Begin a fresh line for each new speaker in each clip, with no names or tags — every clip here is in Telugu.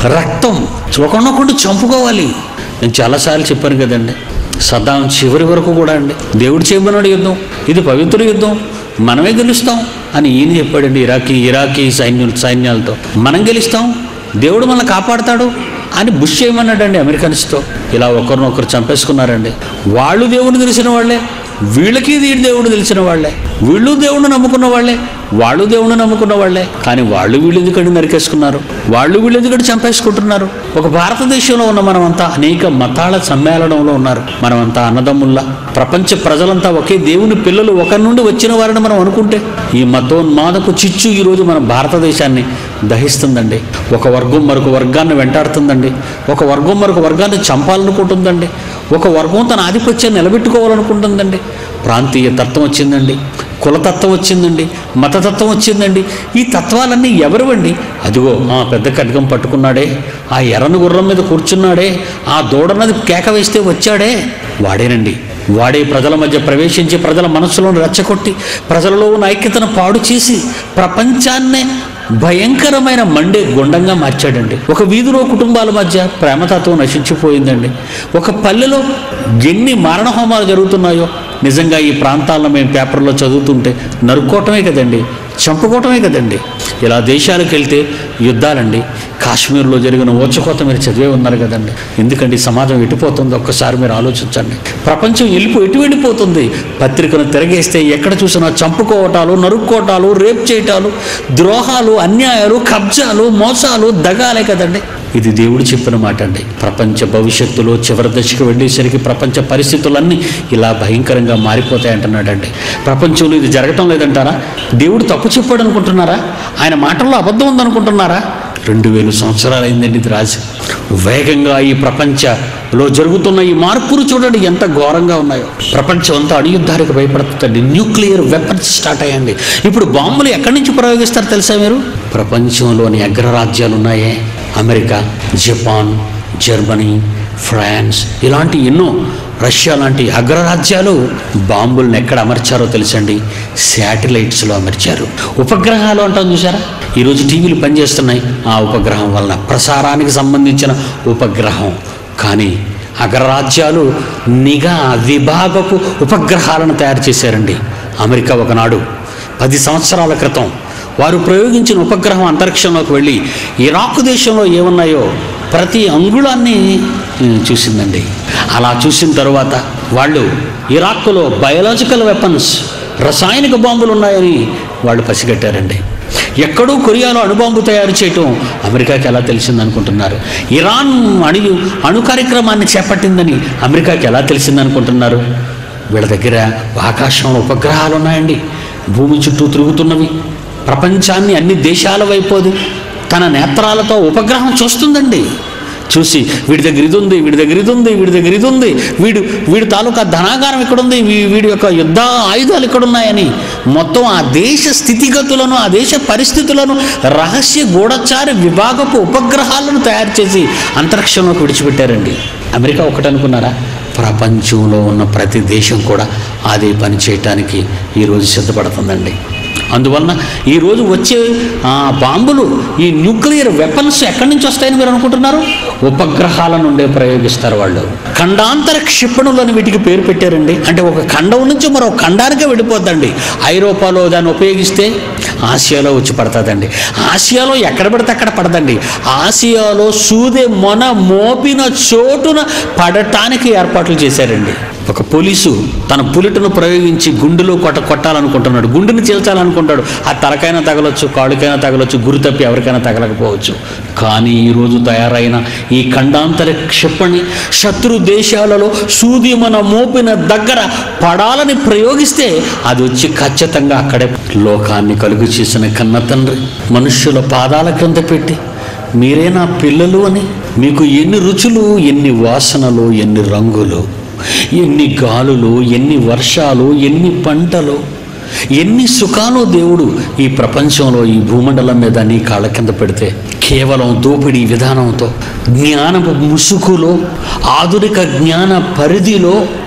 రక్తం ఒకనొకటి చంపుకోవాలి నేను చాలాసార్లు చెప్పాను కదండి సదాం చివరి వరకు కూడా అండి దేవుడు చేయమన్నాడు యుద్ధం ఇది పవిత్ర యుద్ధం మనమే గెలుస్తాం అని ఈయన చెప్పాడండి ఇరాకీ ఇరాకీ సైన్యులు సైన్యాలతో మనం గెలుస్తాం దేవుడు మనల్ని కాపాడతాడు అని బుష్ చేయమన్నాడండి అమెరికన్స్తో ఇలా ఒకరినొకరు చంపేసుకున్నారండి వాళ్ళు దేవుడిని తెలిసిన వాళ్ళే వీళ్ళకి ఇది దేవుడు తెలిసిన వాళ్ళే వీళ్ళు దేవుడిని నమ్ముకున్న వాళ్ళే వాళ్ళు దేవుడిని నమ్ముకున్న వాళ్ళే కానీ వాళ్ళు వీళ్ళు ఎందుకంటే నరికేసుకున్నారు వాళ్ళు వీళ్ళు ఎందుకంటే చంపేసుకుంటున్నారు ఒక భారతదేశంలో ఉన్న మనమంతా అనేక మతాల సమ్మేళనంలో ఉన్నారు మనమంతా అన్నదమ్ముల్లా ప్రపంచ ప్రజలంతా ఒకే దేవుని పిల్లలు ఒకరి నుండి వచ్చిన వారిని మనం అనుకుంటే ఈ మతోన్మాదపు చిచ్చు ఈరోజు మన భారతదేశాన్ని దహిస్తుందండి ఒక వర్గం మరొక వర్గాన్ని వెంటాడుతుందండి ఒక వర్గం మరొక వర్గాన్ని చంపాలనుకుంటుందండి ఒక వర్గం తన ఆధిపత్యాన్ని నిలబెట్టుకోవాలనుకుంటుందండి ప్రాంతీయ తత్వం వచ్చిందండి కులతత్వం వచ్చిందండి మతతత్వం వచ్చిందండి ఈ తత్వాలన్నీ ఎవరివండి అదిగో ఆ పెద్ద ఖడ్గం పట్టుకున్నాడే ఆ ఎర్రని గుర్రం మీద కూర్చున్నాడే ఆ దూడన్నది కేక వేస్తే వచ్చాడే వాడేనండి వాడే ప్రజల మధ్య ప్రవేశించి ప్రజల మనస్సులను రెచ్చగొట్టి ప్రజలలో ఉన్న ఐక్యతను పాడు చేసి ప్రపంచాన్నే భయంకరమైన మండే గుండంగా మార్చాడండి ఒక వీధిలో కుటుంబాల మధ్య ప్రేమతత్వం నశించిపోయిందండి ఒక పల్లెలో ఎన్ని మారణ హోమాలు జరుగుతున్నాయో నిజంగా ఈ ప్రాంతాల్లో మేము పేపర్లో చదువుతుంటే నరుక్కోవటమే కదండి చంపుకోవటమే కదండి ఇలా దేశాలకు వెళ్తే యుద్ధాలండి కాశ్మీర్లో జరిగిన ఓచకోత మీరు చదివే ఉన్నారు కదండి ఎందుకండి సమాజం ఎటుపోతుంది ఒక్కసారి మీరు ఆలోచించండి ప్రపంచం వెళ్ళిపో ఎటు వెళ్ళిపోతుంది పత్రికను తిరగేస్తే ఎక్కడ చూసినా చంపుకోవటాలు నరుక్కోవటాలు రేప్ చేయటాలు ద్రోహాలు అన్యాయాలు కబ్జాలు మోసాలు దగాలే కదండి ఇది దేవుడు చెప్పిన మాట అండి ప్రపంచ భవిష్యత్తులో చివరి దశకు వెళ్ళేసరికి ప్రపంచ పరిస్థితులన్నీ ఇలా భయంకరంగా మారిపోతాయి అంటున్నాడండి ప్రపంచంలో ఇది జరగటం లేదంటారా దేవుడు తప్పు చెప్పాడు అనుకుంటున్నారా ఆయన మాటల్లో అబద్ధం ఉందనుకుంటున్నారా రెండు వేల సంవత్సరాలు అయిందండి ఇది రాసి వేగంగా ఈ ప్రపంచలో జరుగుతున్న ఈ మార్పులు చూడండి ఎంత ఘోరంగా ఉన్నాయో ప్రపంచం అంతా అణుయుద్ధానికి భయపడుతుందండి న్యూక్లియర్ వెపన్స్ స్టార్ట్ అయ్యండి ఇప్పుడు బాంబులు ఎక్కడి నుంచి ప్రయోగిస్తారు తెలుసా మీరు ప్రపంచంలోని అగ్రరాజ్యాలు ఉన్నాయే అమెరికా జపాన్ జర్మనీ ఫ్రాన్స్ ఇలాంటి ఎన్నో రష్యా లాంటి అగ్రరాజ్యాలు బాంబులను ఎక్కడ అమర్చారో తెలుసండి శాటిలైట్స్లో అమర్చారు ఉపగ్రహాలు అంటాం చూసారా ఈరోజు టీవీలు పనిచేస్తున్నాయి ఆ ఉపగ్రహం వలన ప్రసారానికి సంబంధించిన ఉపగ్రహం కానీ అగ్రరాజ్యాలు నిఘా విభాగపు ఉపగ్రహాలను తయారు చేశారండి అమెరికా ఒకనాడు పది సంవత్సరాల క్రితం వారు ప్రయోగించిన ఉపగ్రహం అంతరిక్షంలోకి వెళ్ళి ఇరాక్ దేశంలో ఏమున్నాయో ప్రతి అంగుళాన్ని ఉమ్, చూసిందండి అలా చూసిన తర్వాత వాళ్ళు ఇరాక్లో బయలాజికల్ వెపన్స్ రసాయనిక బాంబులు ఉన్నాయని వాళ్ళు పసిగట్టారండి ఎక్కడో కొరియాలో అణుబాంబు తయారు చేయటం అమెరికాకి ఎలా తెలిసింది అనుకుంటున్నారు ఇరాన్ అణు అణు కార్యక్రమాన్ని చేపట్టిందని అమెరికాకి ఎలా తెలిసింది అనుకుంటున్నారు వీళ్ళ దగ్గర ఆకాశంలో ఉపగ్రహాలు ఉన్నాయండి భూమి చుట్టూ తిరుగుతున్నవి ప్రపంచాన్ని అన్ని దేశాల వైపోది తన నేత్రాలతో ఉపగ్రహం చూస్తుందండి చూసి వీడి దగ్గర ఇది ఉంది వీడి దగ్గర ఇది ఉంది వీడి దగ్గర ఇది ఉంది వీడు వీడి తాలూకా ధనాగారం ఇక్కడ ఉంది వీ- వీడి యొక్క యుద్ధ ఆయుధాలు ఇక్కడ ఉన్నాయని మొత్తం ఆ దేశ స్థితిగతులను ఆ దేశ పరిస్థితులను రహస్య గూఢచారి విభాగపు ఉపగ్రహాలను తయారు చేసి అంతరిక్షంలోకి విడిచిపెట్టారండి అమెరికా ఒకటి అనుకున్నారా ప్రపంచంలో ఉన్న ప్రతి దేశం కూడా అదే పని చేయటానికి ఈరోజు సిద్ధపడుతుందండి అందువలన ఈరోజు వచ్చే ఆ, బాంబులు ఈ న్యూక్లియర్ వెపన్స్ ఎక్కడి నుంచి వస్తాయని మీరు అనుకుంటున్నారు ఉపగ్రహాల నుండే ప్రయోగిస్తారు వాళ్ళు ఖండాంతర క్షిపణులని వీటికి పేరు పెట్టారండి అంటే ఒక ఖండం నుంచి మరో ఖండానికే వెళ్ళిపోద్దండి ఐరోపాలో దాన్ని ఉపయోగిస్తే ఆసియాలో వచ్చి పడుతుందండి ఆసియాలో ఎక్కడ పడితే అక్కడ పడదండి ఆసియాలో సూదే మొన మోపిన చోటున పడటానికి ఏర్పాట్లు చేశారండి ఒక పోలీసు తన పులిటను ప్రయోగించి గుండెలో కొట్ట కొట్టాలనుకుంటున్నాడు గుండెని చీల్చాలనుకుంటాడు ఆ తలకైనా తగలొచ్చు కాళ్ళకైనా తగలొచ్చు గురి తప్పి ఎవరికైనా తగలకపోవచ్చు కానీ ఈరోజు తయారైన ఈ ఖండాంతర క్షిపణి శత్రు దేశాలలో సూది మన మోపిన దగ్గర పడాలని ప్రయోగిస్తే అది వచ్చి ఖచ్చితంగా అక్కడే లోకాన్ని కలుగు చేసిన కన్న తండ్రి మనుష్యుల పాదాల క్రింద పెట్టి మీరే నా పిల్లలు అని మీకు ఎన్ని రుచులు ఎన్ని వాసనలు ఎన్ని రంగులు ఎన్ని గాలులు ఎన్ని వర్షాలు ఎన్ని పంటలు ఎన్ని సుఖాలు దేవుడు ఈ ప్రపంచంలో ఈ భూమండలం మీద నీ కాళ్ళ కింద పెడితే కేవలం దోపిడీ విధానంతో జ్ఞానపు ముసుగులో ఆధునిక జ్ఞాన పరిధిలో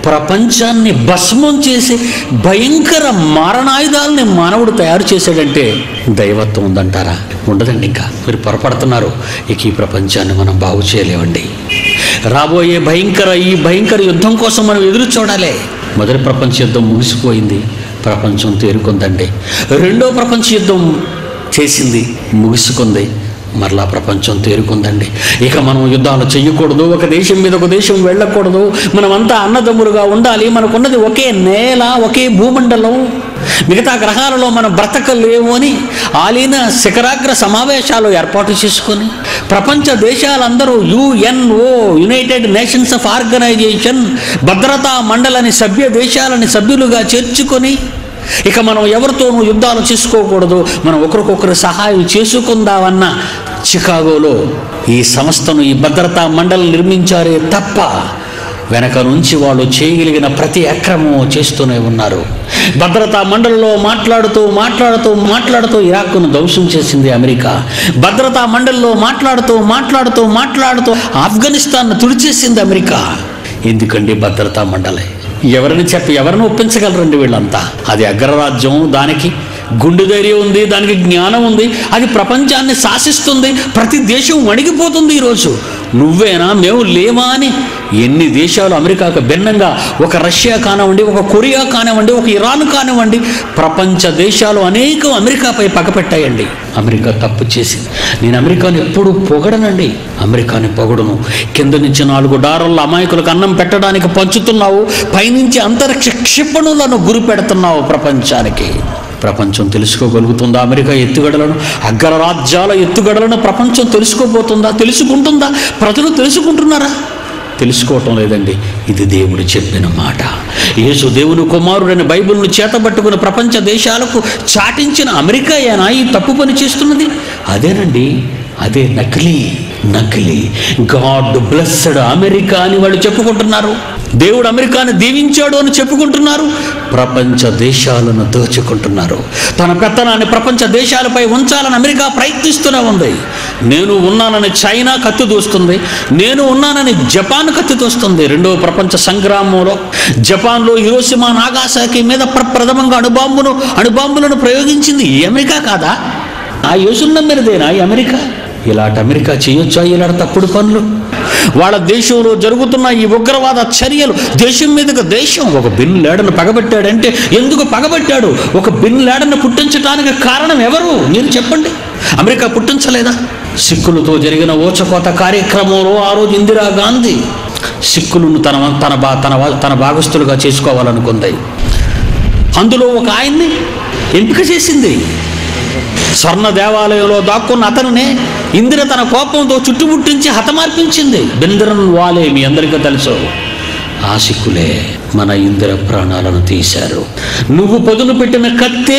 ప్రపంచాన్ని భస్మం చేసి భయంకర మారణాయుధాలని మానవుడు తయారు చేశాడంటే దైవత్వం ఉందంటారా ఉండదండి ఇంకా మీరు పొరపడుతున్నారు ఇక ఈ ప్రపంచాన్ని మనం బాగు చేయలేమండి రాబోయే భయంకర ఈ భయంకర యుద్ధం కోసం మనం ఎదురు చూడాలి మొదటి ప్రపంచ యుద్ధం ముగిసిపోయింది ప్రపంచం తేరుకుందండి రెండో ప్రపంచ యుద్ధం చేసింది ముగిసుకుంది మరలా ప్రపంచం తేరుకుందండి ఇక మనం యుద్ధాలు చేయకూడదు ఒక దేశం మీద ఒక దేశం వెళ్ళకూడదు మనమంతా అన్నదమ్ములుగా ఉండాలి మనకున్నది ఒకే నేల ఒకే భూమండలం మిగతా గ్రహాలలో మనం బ్రతకలేము అని ఆలీన శిఖరాగ్ర సమావేశాలు ఏర్పాటు చేసుకొని ప్రపంచ దేశాలందరూ UNO united nations of organization భద్రతా మండలని సభ్య దేశాలని సభ్యులుగా చేర్చుకొని ఇక మనం ఎవరితోనూ యుద్ధాలు చేసుకోకూడదు మనం ఒకరికొకరు సహాయం చేసుకుందామన్న చికాగోలో ఈ సంస్థను ఈ భద్రతా మండలి నిర్మించారే తప్ప వెనక నుంచి వాళ్ళు చేయగలిగిన ప్రతి అక్రమం చేస్తూనే ఉన్నారు భద్రతా మండలిలో మాట్లాడుతూ మాట్లాడుతూ మాట్లాడుతూ ఇరాక్ను ధ్వంసం చేసింది అమెరికా భద్రతా మండలిలో మాట్లాడుతూ మాట్లాడుతూ మాట్లాడుతూ ఆఫ్ఘనిస్తాన్ను తుడిచేసింది అమెరికా ఎందుకండి భద్రతా మండలి ఎవరిని చెప్పి ఎవరిని ఒప్పించగలరండి వీళ్ళంతా అది అగ్రరాజ్యం దానికి గుండె ధైర్యం ఉంది దానికి జ్ఞానం ఉంది అది ప్రపంచాన్ని శాసిస్తుంది ప్రతి దేశం వణిగిపోతుంది ఈరోజు నువ్వేనా మేము లేమా అని ఎన్ని దేశాలు అమెరికాకు భిన్నంగా ఒక రష్యా కానివ్వండి ఒక కొరియా కానివ్వండి ఒక ఇరాన్ కానివ్వండి ప్రపంచ దేశాలు అనేకం అమెరికాపై పగపెట్టాయండి అమెరికా తప్పు చేసింది నేను అమెరికాను ఎప్పుడు పొగడనండి అమెరికాని పొగడును కింద నుంచి నాలుగు డారర్ల అమాయకులకు అన్నం పెట్టడానికి పంచుతున్నావు పైనుంచి అంతరిక్ష క్షిపణులను గురి పెడుతున్నావు ప్రపంచానికి ప్రపంచం తెలుసుకోగలుగుతుందా అమెరికా ఎత్తుగడలను అగ్రరాజ్యాల ఎత్తుగడలను ప్రపంచం తెలుసుకోబోతుందా తెలుసుకుంటుందా ప్రజలు తెలుసుకుంటున్నారా తెలుసుకోవటం లేదండి ఇది దేవుడు చెప్పిన మాట యేసు దేవుని కుమారుడని బైబిల్ను చేతబట్టుకుని ప్రపంచ దేశాలకు చాటించిన అమెరికా ఏనా ఈ తప్పు పని చేస్తున్నది అదేనండి అదే నకిలీ నకిలీ గాడ్ బ్లెస్సడ్ అమెరికా అని వాళ్ళు చెప్పుకుంటున్నారు దేవుడు అమెరికాను దీవించాడు అని చెప్పుకుంటున్నారు ప్రపంచ దేశాలను దోచుకుంటున్నారు తన పెత్తనాన్ని ప్రపంచ దేశాలపై ఉంచాలని అమెరికా ప్రయత్నిస్తూనే ఉంది నేను ఉన్నానని చైనా కత్తి దూస్తుంది నేను ఉన్నానని జపాన్ కత్తి దూస్తుంది రెండవ ప్రపంచ సంగ్రామంలో జపాన్లో హిరోషిమా నాగాసాకి మీద ప్రప్రథమంగా అణుబాంబును అణుబాంబులను ప్రయోగించింది ఈ అమెరికా కాదా ఆ యోసులు నమ్మినదేనా ఈ అమెరికా ఇలాంటి అమెరికా చేయొచ్చా ఇలాంటి తప్పుడు పనులు వాళ్ళ దేశంలో జరుగుతున్న ఈ ఉగ్రవాద చర్యలు దేశం మీదకి దేశం ఒక బిన్ లేడను పగబెట్టాడంటే ఎందుకు పగబెట్టాడు ఒక బిన్ లేడను పుట్టించడానికి కారణం ఎవరు మీరు చెప్పండి అమెరికా పుట్టించలేదా సిక్కులతో జరిగిన ఓచకోత కార్యక్రమంలో ఆ రోజు ఇందిరాగాంధీ సిక్కులను తన తన బా తన వా- తన భాగస్థులుగా చేసుకోవాలనుకుంది అందులో ఒక ఆయన్ని ఎంపిక చేసింది స్వర్ణ దేవాలయంలో దాక్కున్న అతనునే ఇందిర తన కోపంతో చుట్టుముట్టించి హతమార్పించింది బిందరన్ వాలే మీ అందరికీ తెలుసు ఆ సిక్కులే మన ఇందిర ప్రాణాలను తీశారు నువ్వు పదును పెట్టిన కత్తే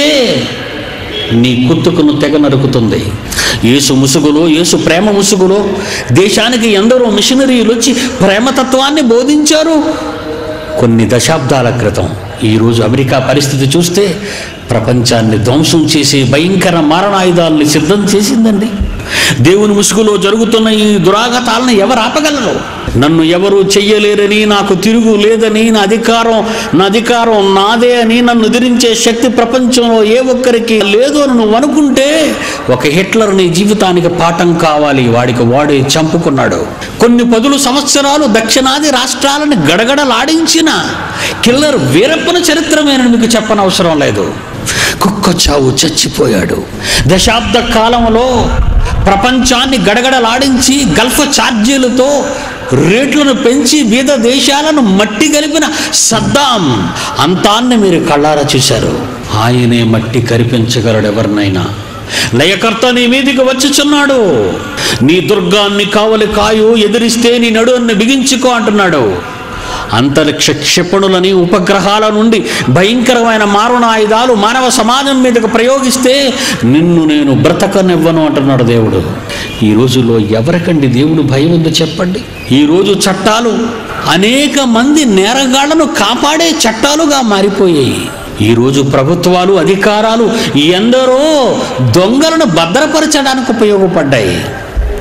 నీ కుత్తుకును తెగ నరుకుతుంది యేసు ముసుగులో యేసు ప్రేమ ముసుగులో దేశానికి ఎందరో మిషనరీలు వచ్చి ప్రేమతత్వాన్ని బోధించారు కొన్ని దశాబ్దాల క్రితం ఈరోజు అమెరికా పరిస్థితి చూస్తే ప్రపంచాన్ని ధ్వంసం చేసే భయంకర మారణాయుధాలని సిద్ధం చేసిందండి దేవుని ముసుగులో జరుగుతున్న ఈ దురాగతాలను ఎవరు ఆపగలరు నన్ను ఎవరు చెయ్యలేరని నాకు తిరుగు లేదని నా అధికారం నా అధికారం నాదే అని నన్ను ఎదిరించే శక్తి ప్రపంచంలో ఏ ఒక్కరికి లేదు అని నువ్వు అనుకుంటే ఒక హిట్లర్ నీ జీవితానికి పాఠం కావాలి వాడికి వాడే చంపుకున్నాడు కొన్ని పదులు సంవత్సరాలు దక్షిణాది రాష్ట్రాలను గడగడలాడించిన కిల్లర్ వీరప్పన చరిత్రమేనని మీకు చెప్పనవసరం లేదు కుక్క చావు చచ్చిపోయాడు దశాబ్ద కాలంలో ప్రపంచాన్ని గడగడలాడించి గల్ఫ్ ఛార్జీలతో రేట్లను పెంచి వివిధ దేశాలను మట్టి కలిపిన సద్దాం అంతాన్ని మీరు కళ్ళారా చూశారు ఆయనే మట్టి కరిపించగలడు ఎవరినైనా లయకర్త నీ మీదికి వచ్చుచున్నాడు నీ దుర్గాన్ని కావలి కాయు ఎదిరిస్తే నీ నడున్ని బిగించుకో అంటున్నాడు అంతరిక్ష క్షిపణులని ఉపగ్రహాల నుండి భయంకరమైన మారణాయుధాలు మానవ సమాజం మీదకు ప్రయోగిస్తే నిన్ను నేను బ్రతకనివ్వను అంటున్నాడు దేవుడు ఈ రోజుల్లో ఎవరికండి దేవుడు భయం ఉందో చెప్పండి ఈ రోజు చట్టాలు అనేక మంది నేరగాళ్లను కాపాడే చట్టాలుగా మారిపోయాయి ఈరోజు ప్రభుత్వాలు అధికారాలు ఎందరో దొంగలను భద్రపరచడానికి ఉపయోగపడ్డాయి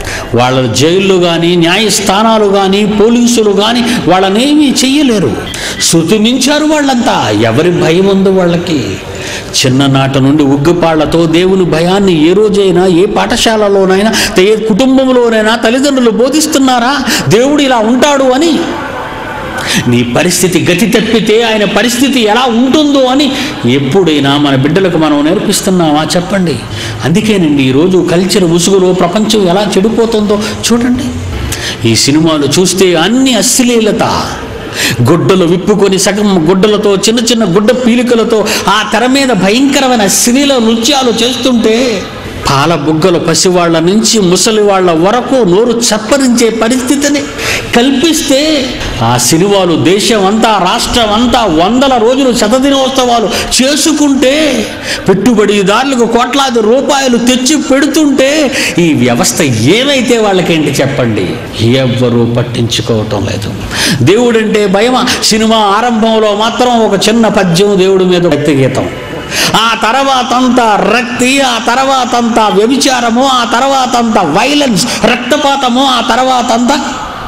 వాళ్ళ జైళ్ళు కానీ న్యాయస్థానాలు కానీ పోలీసులు కానీ వాళ్ళనేమీ చెయ్యలేరు శృతిమించారు వాళ్ళంతా ఎవరి భయం ఉందో వాళ్ళకి చిన్ననాట నుండి ఉగ్గుపాళ్లతో దేవుని భయాన్ని ఏ రోజైనా ఏ పాఠశాలలోనైనా ఏ కుటుంబంలోనైనా తల్లిదండ్రులు బోధిస్తున్నారా దేవుడు ఇలా ఉంటాడు అని నీ పరిస్థితి గతి తప్పితే ఆయన పరిస్థితి ఎలా ఉంటుందో అని ఎప్పుడైనా మన బిడ్డలకు మనం నేర్పిస్తున్నామా చెప్పండి అందుకేనండి ఈరోజు కల్చర్ ముసుగులో ప్రపంచం ఎలా చెడిపోతుందో చూడండి ఈ సినిమాలు చూస్తే అన్ని అశ్లీలత గుడ్డలు విప్పుకొని సగం గుడ్డలతో చిన్న చిన్న గుడ్డ పీలికలతో ఆ తెర మీద భయంకరమైన అశ్లీల నృత్యాలు చేస్తుంటే పాల బుగ్గలు పసివాళ్ల నుంచి ముసలి వాళ్ళ వరకు నోరు చప్పరించే పరిస్థితిని కల్పిస్తే ఆ సినిమాలు దేశం అంతా రాష్ట్రం అంతా వందల రోజులు శతదినోత్సవాలు చేసుకుంటే పెట్టుబడిదారులకు కోట్లాది రూపాయలు తెచ్చి పెడుతుంటే ఈ వ్యవస్థ ఏమైతే వాళ్ళకేంటి చెప్పండి ఎవ్వరూ పట్టించుకోవటం లేదు దేవుడంటే భయమా సినిమా ఆరంభంలో మాత్రం ఒక చిన్న పద్యం దేవుడి మీద వ్యక్తిగీతం ఆ తర్వాతంతా రక్తి ఆ తర్వాతంతా వ్యభిచారము ఆ తర్వాతంతా వైలెన్స్ రక్తపాతము ఆ తర్వాతంతా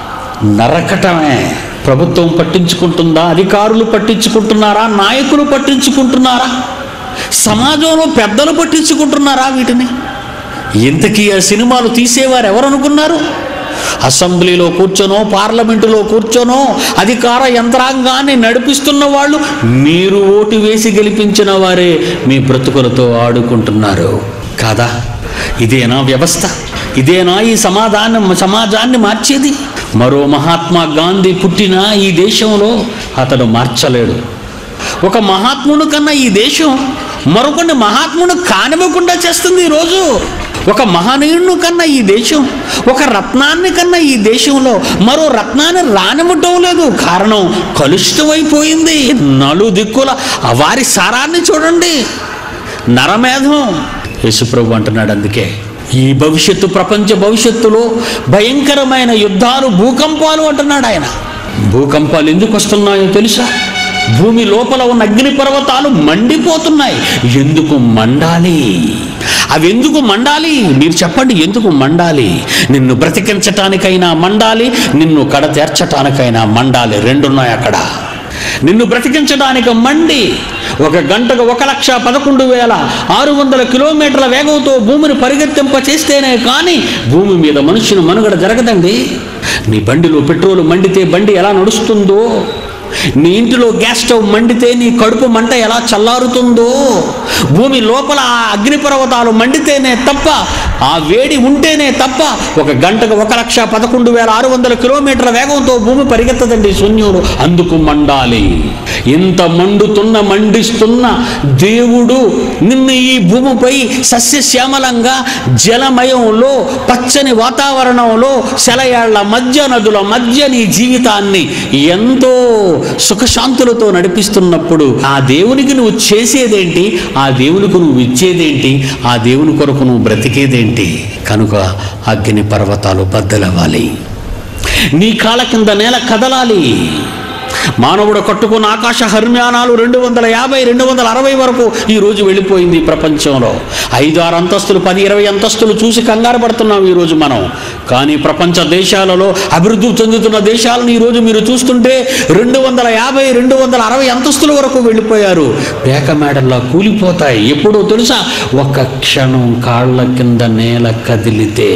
నరకటమే ప్రభుత్వం పట్టించుకుంటుందా అధికారులు పట్టించుకుంటున్నారా నాయకులు పట్టించుకుంటున్నారా సమాజంలో పెద్దలు పట్టించుకుంటున్నారా వీటిని ఇంతకీ ఆ సినిమాలు తీసేవారు ఎవరు అనుకున్నారు అసెంబ్లీలో కూర్చొనో పార్లమెంటులో కూర్చొనో అధికార యంత్రాంగాన్ని నడిపిస్తున్న వాళ్ళు మీరు ఓటు వేసి గెలిపించిన వారే మీ బ్రతుకులతో ఆడుకుంటున్నారు కాదా ఇదేనా వ్యవస్థ ఇదేనా ఈ సమాధానం సమాజాన్ని మార్చేది మరో మహాత్మా గాంధీ పుట్టిన ఈ దేశంలో అతడు మార్చలేడు ఒక మహాత్ముడు కన్నా ఈ దేశం మరొకటి మహాత్ముడు కానివ్వకుండా చేస్తుంది ఈరోజు ఒక మహనీయుడు కన్నా ఈ దేశం ఒక రత్నాన్ని కన్నా ఈ దేశంలో మరో రత్నాన్ని రానివ్వటం లేదు కారణం కలుషితమైపోయింది నలు దిక్కుల వారి సారాన్ని చూడండి నరమేధం యేసుప్రభు అంటున్నాడు అందుకే ఈ భవిష్యత్తు ప్రపంచ భవిష్యత్తులో భయంకరమైన యుద్ధాలు భూకంపాలు అంటున్నాడు ఆయన భూకంపాలు ఎందుకు వస్తున్నాయో తెలుసా భూమి లోపల ఉన్న అగ్ని పర్వతాలు మండిపోతున్నాయి ఎందుకు మండాలి అవి ఎందుకు మండాలి మీరు చెప్పండి ఎందుకు మండాలి నిన్ను బ్రతికించటానికైనా మండాలి నిన్ను కడతేర్చటానికైనా మండాలి రెండున్నాయి అక్కడ నిన్ను బ్రతికించడానికి మండి ఒక గంటకు ఒక లక్ష పదకొండు వేల ఆరు వందల కిలోమీటర్ల వేగంతో భూమిని పరిగెత్తింప చేస్తేనే కానీ భూమి మీద మనుషుని మనుగడ జరగదండి నీ బండిలో పెట్రోల్ మండితే బండి ఎలా నడుస్తుందో నీ ఇంటిలో గ్యాస్ స్టవ్ మండితే నీ కడుపు మంట ఎలా చల్లారుతుందో భూమి లోపల ఆ అగ్నిపర్వతాలు మండితేనే తప్ప ఆ వేడి ఉంటేనే తప్ప ఒక గంటకు ఒక లక్ష పదకొండు వేల ఆరు వందల కిలోమీటర్ల వేగంతో భూమి పరిగెత్తదండి శూన్యుడు అందుకు మండాలి ఇంత మండుతున్న మండిస్తున్న దేవుడు నిన్ను ఈ భూమిపై సస్యశ్యామలంగా జలమయంలో పచ్చని వాతావరణంలో సెలయాళ్ల మధ్య నదుల మధ్య నీ జీవితాన్ని ఎంతో సుఖశాంతులతో నడిపిస్తున్నప్పుడు ఆ దేవునికి నువ్వు చేసేదేంటి ఆ దేవునికి నువ్వు ఇచ్చేదేంటి ఆ దేవుని కొరకు నువ్వు బ్రతికేదేంటి కనుక అగ్ని పర్వతాలు బద్దలవ్వాలి నీ కాళ్ళ కింద నేల కదలాలి మానవుడు కట్టుకున్న ఆకాశ హర్మ్యానాలు రెండు వందల యాభై రెండు వందల అరవై వరకు ఈ రోజు వెళ్ళిపోయింది ఈ ప్రపంచంలో ఐదు ఆరు అంతస్తులు పది ఇరవై అంతస్తులు చూసి కంగారు పడుతున్నాం ఈరోజు మనం కానీ ప్రపంచ దేశాలలో అభివృద్ధి చెందుతున్న దేశాలను ఈరోజు మీరు చూస్తుంటే రెండు వందల యాభై రెండు వందల అరవై అంతస్తుల వరకు వెళ్ళిపోయారు పేక మేడల్లా కూలిపోతాయి ఎప్పుడో తెలుసా ఒక్క క్షణం కాళ్ళ కింద నేల కదిలితే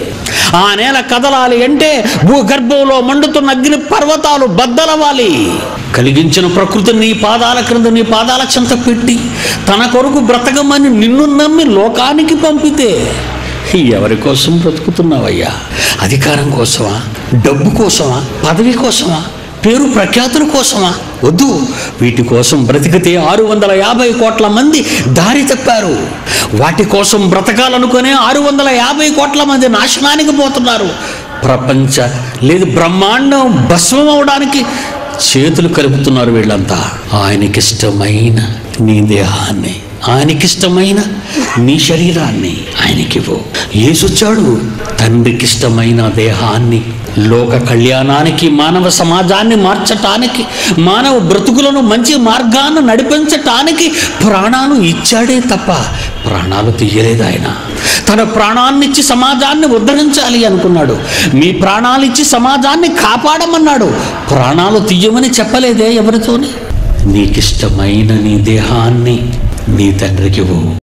ఆ నేల కదలాలి అంటే భూగర్భంలో మండుతున్న అగ్ని పర్వతాలు బద్దలవాలి కలిగించిన ప్రకృతిని నీ పాదాల క్రింద నీ పాదాల చెంత పెట్టి తన కొరకు బ్రతకమని నిన్ను నమ్మి లోకానికి పంపితే ఎవరి కోసం బ్రతుకుతున్నావయ్యా అధికారం కోసమా డబ్బు కోసమా పదవి కోసమా పేరు ప్రఖ్యాతుల కోసమా వద్దు వీటి కోసం బ్రతికితే ఆరు వందల యాభై కోట్ల మంది దారి తప్పారు వాటి కోసం బ్రతకాలనుకునే ఆరు వందల యాభై కోట్ల మంది నాశనానికి పోతున్నారు ప్రపంచ లేదు బ్రహ్మాండం భస్మం అవడానికి చేతులు కలుపుతున్నారు వీళ్ళంతా ఆయనకిష్టమైన నీ దేహాన్ని ఆయనకిష్టమైన నీ శరీరాన్ని ఆయనకివ్వు ఏసొచ్చాడు తండ్రికిష్టమైన దేహాన్ని లోక కళ్యాణానికి మానవ సమాజాన్ని మార్చటానికి మానవ బ్రతుకులను మంచి మార్గాన్ని నడిపించటానికి ప్రాణాలు ఇచ్చాడే తప్ప ప్రాణాలు తీయలేదు ఆయన తన ప్రాణాన్నిచ్చి సమాజాన్ని ఉద్ధరించాలి అనుకున్నాడు మీ ప్రాణాలిచ్చి సమాజాన్ని కాపాడమన్నాడు ప్రాణాలు తీయమని చెప్పలేదే ఎవరితోని నీకిష్టమైన నీ దేహాన్ని నీ తండ్రికి ఇవ్వు